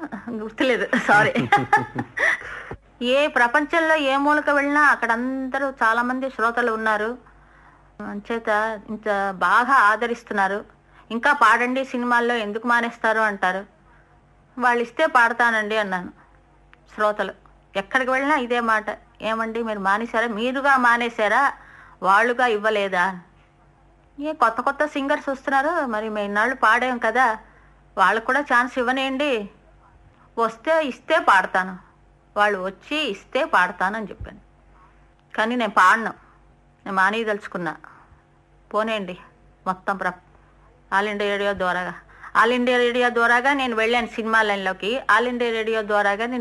గుర్తులేదు సారీ ఏ ప్రపంచంలో ఏ మూలక వెళ్ళినా అక్కడ అందరూ చాలా మంది శ్రోతలు ఉన్నారు అంచేత ఇంత బాగా ఆదరిస్తున్నారు ఇంకా పాడండి సినిమాల్లో ఎందుకు మానేస్తారు అంటారు వాళ్ళు ఇస్తే పాడతానండి అన్నాను శ్రోతలు ఎక్కడికి వెళ్ళినా ఇదే మాట ఏమండి మీరు మానేశారా మీరుగా మానేశారా వాళ్ళుగా ఇవ్వలేదా ఏ కొత్త కొత్త సింగర్స్ వస్తున్నారు మరి మేము ఇన్నాళ్ళు పాడాం కదా వాళ్ళకు కూడా ఛాన్స్ ఇవ్వనేయండి వస్తే ఇస్తే పాడతాను వాళ్ళు వచ్చి ఇస్తే పాడతానని చెప్పాను కానీ నేను పాడను నేను మానేయదలుచుకున్నా పోనేయండి మొత్తం ప్ర ఆల్ ఇండియా రేడియో ద్వారాగా ఆల్ ఇండియా రేడియో ద్వారాగా నేను వెళ్ళాను సినిమా లైన్లోకి ఆల్ ఇండియా రేడియో ద్వారాగా నేను